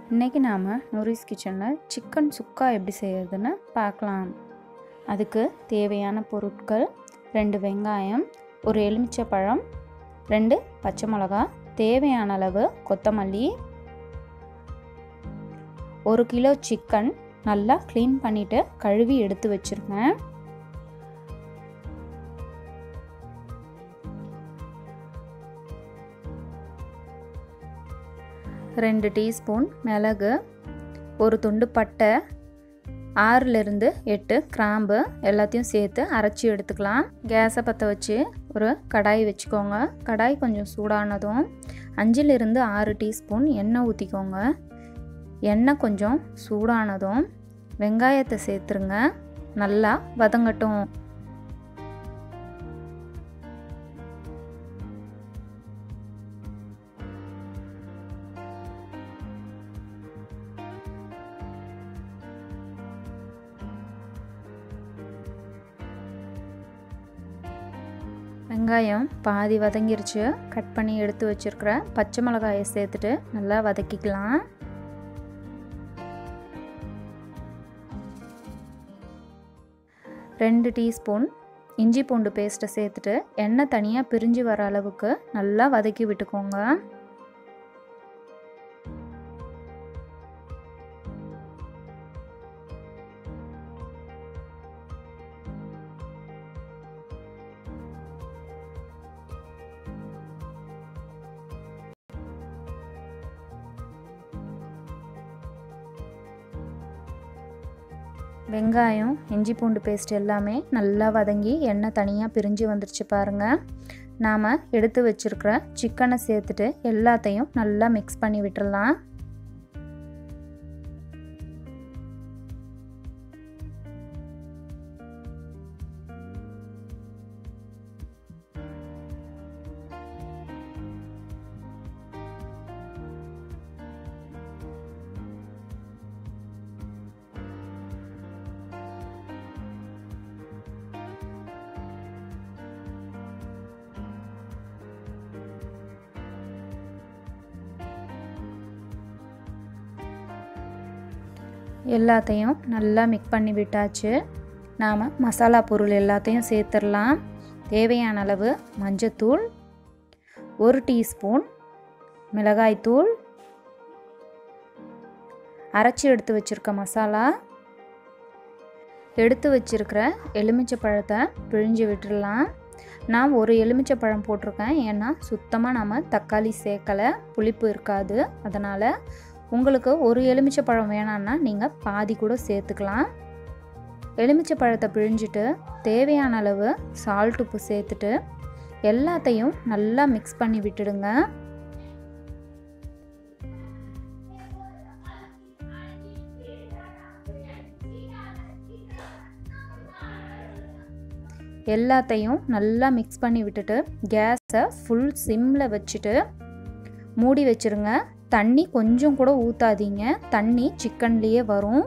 இன்றைக்கி நாம் நூரிஸ் கிச்சனில் சிக்கன் சுக்கா எப்படி செய்கிறதுன்னு பார்க்கலாம் அதுக்கு தேவையான பொருட்கள் ரெண்டு வெங்காயம் ஒரு எலுமிச்சை பழம் ரெண்டு பச்சை மிளகா தேவையான அளவு கொத்தமல்லி ஒரு கிலோ சிக்கன் நல்லா க்ளீன் பண்ணிவிட்டு கழுவி எடுத்து வச்சுருக்கேன் ரெண்டு டீஸ்பூன் மிளகு ஒரு துண்டு பட்டை ஆறுலேருந்து எட்டு கிராம்பு எல்லாத்தையும் சேர்த்து அரைச்சி எடுத்துக்கலாம் கேஸை பற்ற வச்சு ஒரு கடாய் வச்சுக்கோங்க கடாய் கொஞ்சம் சூடானதும் அஞ்சிலிருந்து ஆறு டீஸ்பூன் எண்ணெய் ஊற்றிக்கோங்க எண்ணெய் கொஞ்சம் சூடானதும் வெங்காயத்தை சேர்த்துருங்க நல்லா வதங்கட்டும் வெங்காயம் பாதி வதங்கிருச்சு கட் பண்ணி எடுத்து வச்சுருக்கிற பச்சை மிளகாயை சேர்த்துட்டு நல்லா வதக்கிக்கலாம் ரெண்டு டீஸ்பூன் இஞ்சி பூண்டு பேஸ்ட்டை சேர்த்துட்டு எண்ணெய் தனியாக பிரிஞ்சு வர அளவுக்கு நல்லா வதக்கி விட்டுக்கோங்க வெங்காயம் இஞ்சி பூண்டு பேஸ்ட் எல்லாமே நல்லா வதங்கி எண்ணெய் தனியாக பிரிஞ்சு வந்துருச்சு பாருங்கள் நாம் எடுத்து வச்சுருக்கிற சிக்கனை சேர்த்துட்டு எல்லாத்தையும் நல்லா மிக்ஸ் பண்ணி விட்டுடலாம் எல்லாத்தையும் நல்லா மிக்ஸ் பண்ணி விட்டாச்சு நாம் மசாலா பொருள் எல்லாத்தையும் சேர்த்துடலாம் தேவையான அளவு மஞ்சத்தூள் ஒரு டீஸ்பூன் மிளகாய்த்தூள் அரைச்சி எடுத்து வச்சுருக்க மசாலா எடுத்து வச்சுருக்கிற எலுமிச்சை பழத்தை பிழிஞ்சு விட்டுடலாம் நான் ஒரு எலுமிச்சை பழம் போட்டிருக்கேன் ஏன்னா சுத்தமாக நம்ம தக்காளி சேர்க்கலை புளிப்பு இருக்காது அதனால் உங்களுக்கு ஒரு எலுமிச்சை பழம் வேணான்னா நீங்கள் பாதி கூட சேர்த்துக்கலாம் எலுமிச்சை பழத்தை பிழிஞ்சிட்டு தேவையான அளவு சால்ட் உப்பு சேர்த்துட்டு எல்லாத்தையும் நல்லா மிக்ஸ் பண்ணி விட்டுடுங்க எல்லாத்தையும் நல்லா மிக்ஸ் பண்ணி விட்டுட்டு கேஸை ஃபுல் சிம்மில் வச்சுட்டு மூடி வச்சுருங்க தண்ணி கொஞ்சம் கூட ஊற்றாதீங்க தண்ணி சிக்கன்லேயே வரும்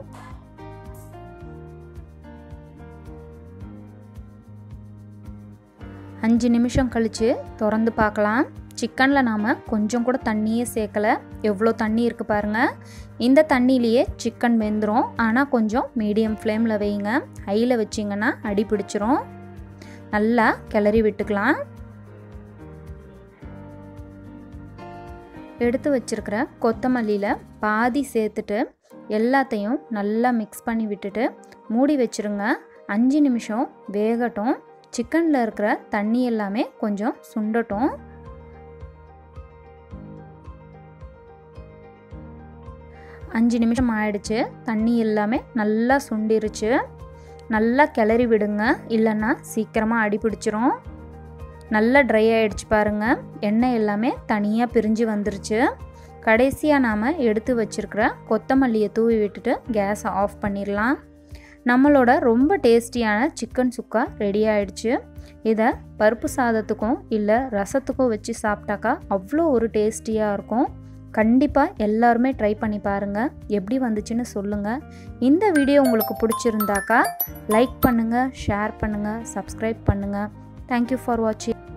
அஞ்சு நிமிஷம் கழித்து திறந்து பார்க்கலாம் சிக்கனில் நாம் கொஞ்சம் கூட தண்ணியே சேர்க்கலை எவ்வளோ தண்ணி இருக்குது பாருங்கள் இந்த தண்ணியிலேயே சிக்கன் வெந்துடும் ஆனால் கொஞ்சம் மீடியம் ஃப்ளேமில் வைங்க ஹையில் வச்சிங்கன்னா அடி பிடிச்சிரும் நல்லா கிளறி விட்டுக்கலாம் எடுத்து வச்சுருக்கிற கொத்தமல்லியில் பாதி சேர்த்துட்டு எல்லாத்தையும் நல்லா மிக்ஸ் பண்ணி விட்டுட்டு மூடி வச்சுருங்க அஞ்சு நிமிஷம் வேகட்டும் சிக்கனில் இருக்கிற தண்ணி எல்லாமே கொஞ்சம் சுண்டட்டும் அஞ்சு நிமிஷம் ஆயிடுச்சு தண்ணி எல்லாமே நல்லா சுண்டிருச்சு நல்லா கிளறி விடுங்க இல்லைன்னா சீக்கிரமாக அடி பிடிச்சிரும் நல்லா ட்ரை ஆகிடுச்சு பாருங்கள் எண்ணெய் எல்லாமே தனியாக பிரிஞ்சு வந்துருச்சு கடைசியாக நாம் எடுத்து வச்சுருக்கிற கொத்தமல்லியை தூவி விட்டுட்டு கேஸை ஆஃப் பண்ணிடலாம் நம்மளோட ரொம்ப டேஸ்டியான சிக்கன் சுக்கா ரெடி ஆயிடுச்சு இதை பருப்பு சாதத்துக்கும் இல்லை ரசத்துக்கும் வச்சு சாப்பிட்டாக்கா அவ்வளோ ஒரு டேஸ்டியாக இருக்கும் கண்டிப்பாக எல்லாருமே ட்ரை பண்ணி பாருங்கள் எப்படி வந்துச்சுன்னு சொல்லுங்கள் இந்த வீடியோ உங்களுக்கு பிடிச்சிருந்தாக்கா லைக் பண்ணுங்கள் ஷேர் பண்ணுங்கள் சப்ஸ்கிரைப் பண்ணுங்கள் தேங்க்யூ ஃபார் வாட்சிங்